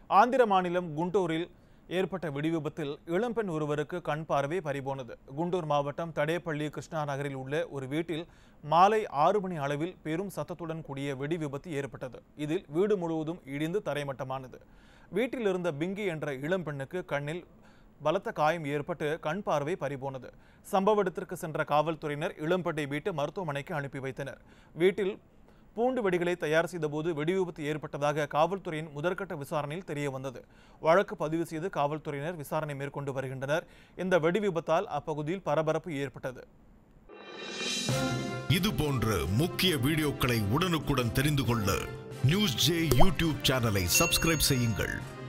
ஆந்திர மாநிலம் குண்டூரில் ஏற்பட்ட வெடிவிபத்தில் இளம்பெண் ஒருவருக்கு கண் பார்வை பறிபோனது குண்டூர் மாவட்டம் தடேப்பள்ளி கிருஷ்ணா நகரில் உள்ள ஒரு வீட்டில் மாலை ஆறு மணி அளவில் பெரும் சத்தத்துடன் கூடிய வெடி விபத்து ஏற்பட்டது இதில் வீடு முழுவதும் இடிந்து தரைமட்டமானது வீட்டில் இருந்த பிங்கி என்ற இளம்பெண்ணுக்கு கண்ணில் பலத்த காயம் ஏற்பட்டு கண் பார்வை பறிபோனது சம்பவ இடத்திற்கு சென்ற காவல்துறையினர் இளம்பெண்ணை மீட்டு மருத்துவமனைக்கு அனுப்பி வைத்தனர் வீட்டில் பூண்டு வெடிகளை தயார் செய்தபோது வெடி விபத்து ஏற்பட்டதாக காவல்துறையின் முதற்கட்ட விசாரணையில் தெரிய வந்தது வழக்கு பதிவு செய்து காவல்துறையினர் விசாரணை மேற்கொண்டு வருகின்றனர் இந்த வெடி விபத்தால் அப்பகுதியில் பரபரப்பு ஏற்பட்டது இது போன்ற முக்கிய வீடியோக்களை உடனுக்குடன் தெரிந்து கொள்ள நியூஸ் ஜே யூடியூப் சேனலை சப்ஸ்கிரைப் செய்யுங்கள்